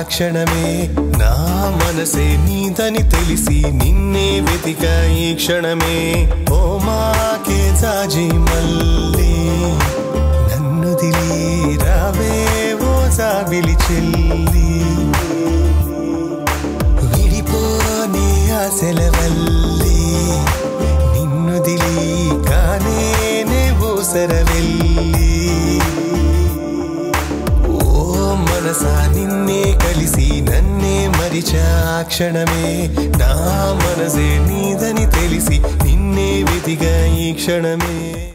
క్షణమే నా మనసే నీదని తెలిసి నిన్నే వెతిక ఈ క్షణమే ఓ మాకే జాజి మల్లే నన్ను దిలి రావే ఓ జాబిలి చెల్లి విడిపోని ఆశల వల్లే నిన్ను దిలి కానే ఊసర వెళ్ళి ఓ మనసా నిన్నే కలిసి నన్నే మరిచా క్షణమే నా మనసే నీదని తెలిసి నిన్నే వెతిగా ఈ క్షణమే